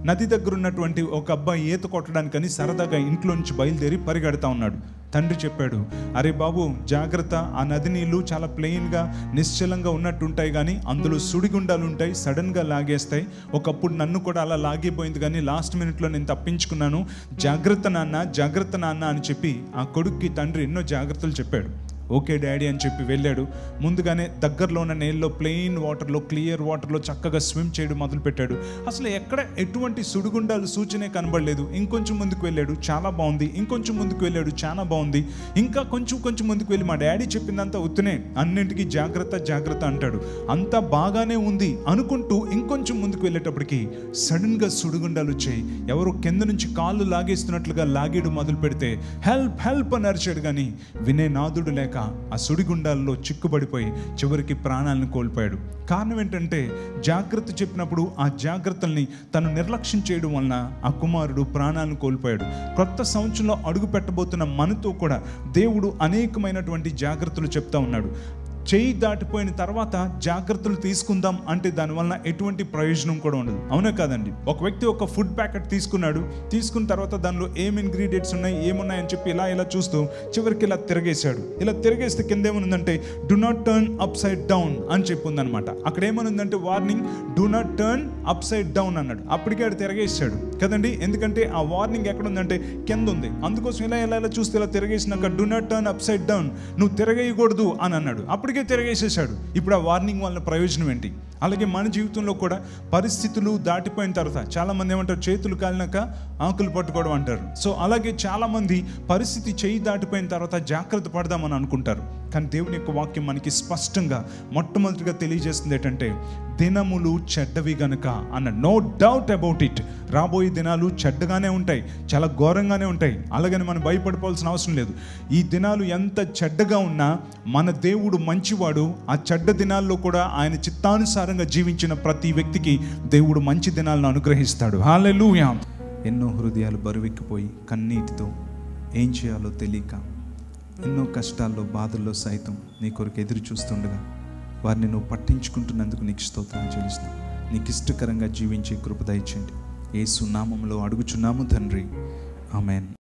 నది దగ్గర ఉన్నటువంటి ఒక అబ్బాయి ఈత కొట్టడానికని సరదాగా ఇంట్లో నుంచి బయలుదేరి పరిగెడతా ఉన్నాడు తండ్రి చెప్పాడు అరే బాబు జాగ్రత్త ఆ నది నీళ్ళు చాలా ప్లెయిన్గా నిశ్చలంగా ఉన్నట్టు ఉంటాయి కానీ అందులో సుడిగుండాలు ఉంటాయి సడన్గా లాగేస్తాయి ఒకప్పుడు నన్ను కూడా అలా లాగిపోయింది కానీ లాస్ట్ మినిట్లో నేను తప్పించుకున్నాను జాగ్రత్త నాన్న జాగ్రత్త నాన్న అని చెప్పి ఆ కొడుక్కి తండ్రి ఎన్నో జాగ్రత్తలు చెప్పాడు ఓకే డాడీ అని చెప్పి వెళ్ళాడు ముందుగానే దగ్గరలో ఉన్న నీళ్ళలో ప్లెయిన్ వాటర్లో క్లియర్ వాటర్లో చక్కగా స్విమ్ చేయడం మొదలుపెట్టాడు అసలు ఎక్కడ ఎటువంటి సుడిగుండాలు సూచనే కనబడలేదు ఇంకొంచెం ముందుకు వెళ్ళాడు చాలా బాగుంది ఇంకొంచెం ముందుకు వెళ్ళాడు చాలా బాగుంది ఇంకా కొంచెం కొంచెం ముందుకు వెళ్ళి మా డాడీ చెప్పిందంతా ఉత్తనే అన్నింటికి జాగ్రత్త జాగ్రత్త అంటాడు అంతా బాగానే ఉంది అనుకుంటూ ఇంకొంచెం ముందుకు వెళ్ళేటప్పటికి సడన్గా సుడిగుండాలు వచ్చాయి ఎవరో కింద నుంచి కాళ్ళు లాగేస్తున్నట్లుగా లాగేడు మొదలు పెడితే హెల్ప్ హెల్ప్ అని అరిచాడు కానీ వినే నాదుడు లేక ఆ సుడిగుండాల్లో చిక్కుబడిపోయి చివరికి ప్రాణాలను కోల్పోయాడు కారణం ఏంటంటే జాగ్రత్త చెప్పినప్పుడు ఆ జాగ్రత్తల్ని తను నిర్లక్ష్యం చేయడం వలన ఆ కుమారుడు ప్రాణాలను కోల్పోయాడు కొత్త సంవత్సరంలో అడుగు పెట్టబోతున్న మనతో కూడా దేవుడు అనేకమైనటువంటి జాగ్రత్తలు చెప్తా ఉన్నాడు చేయి దాటిపోయిన తర్వాత జాగ్రత్తలు తీసుకుందాం అంటే దానివల్ల ఎటువంటి ప్రయోజనం కూడా ఉండదు అవునా కాదండి ఒక వ్యక్తి ఒక ఫుడ్ ప్యాకెట్ తీసుకున్నాడు తీసుకున్న తర్వాత దానిలో ఏం ఇంగ్రీడియంట్స్ ఉన్నాయి ఏమున్నాయని చెప్పి ఇలా ఇలా చూస్తూ చివరికి ఇలా తిరగేశాడు ఇలా తిరగేస్తే కింద ఏమనుందంటే do not turn upside down అని చెప్పి ఉందన్నమాట అక్కడ ఏమనుందంటే warning do not turn upside down అన్నాడు అప్పటికే ఆడు తిరగేసాడు కదండి ఎందుకంటే ఆ వార్నింగ్ ఎక్కడ ఉందంటే కింద ఉంది అందుకోసం ఇలా ఇలా ఇలా చూస్తే ఇలా తిరగేసినాక do not turn upside down నువ్వు తిరగేయకూడదు అని అన్నాడు అప్పటికే తిరగేసేసాడు ఇప్పుడు ఆ వార్నింగ్ వల్ల ప్రయోజనం ఏంటి అలాగే మన జీవితంలో కూడా పరిస్థితులు దాటిపోయిన తర్వాత చాలా మంది ఏమంటారు చేతులు కాలినాక ఆకులు పట్టుకోవడం అంటారు సో అలాగే చాలా మంది పరిస్థితి చేయి దాటిపోయిన తర్వాత జాగ్రత్త పడదామని అనుకుంటారు కానీ దేవుని యొక్క వాక్యం మనకి స్పష్టంగా మొట్టమొదటిగా తెలియజేస్తుంది ఏంటంటే దినములు చెడ్డవి గనుక అన్న నో డౌట్ అబౌట్ ఇట్ రాబోయే దినాలు చెడ్డగానే ఉంటాయి చాలా ఘోరంగానే ఉంటాయి అలాగని మనం భయపడిపోవాల్సిన అవసరం లేదు ఈ దినాలు ఎంత చెడ్డగా ఉన్నా మన దేవుడు మంచివాడు ఆ చెడ్డ దినాల్లో కూడా ఆయన చిత్తానుసారంగా జీవించిన ప్రతి వ్యక్తికి దేవుడు మంచి దినాలను అనుగ్రహిస్తాడు హాలెలూయా ఎన్నో హృదయాలు బరువెక్కిపోయి కన్నీటితో ఏం చేయాలో తెలియక ఎన్నో కష్టాల్లో బాధల్లో సైతం నీ కొరకు ఎదురు చూస్తుండగా వారిని నువ్వు పట్టించుకుంటున్నందుకు నీకు స్తోత్రం చెల్లిస్తున్నావు నీకు ఇష్టకరంగా జీవించే కృప దయచేయండి ఏ సునామంలో అడుగుచున్నాము తండ్రి ఆమెన్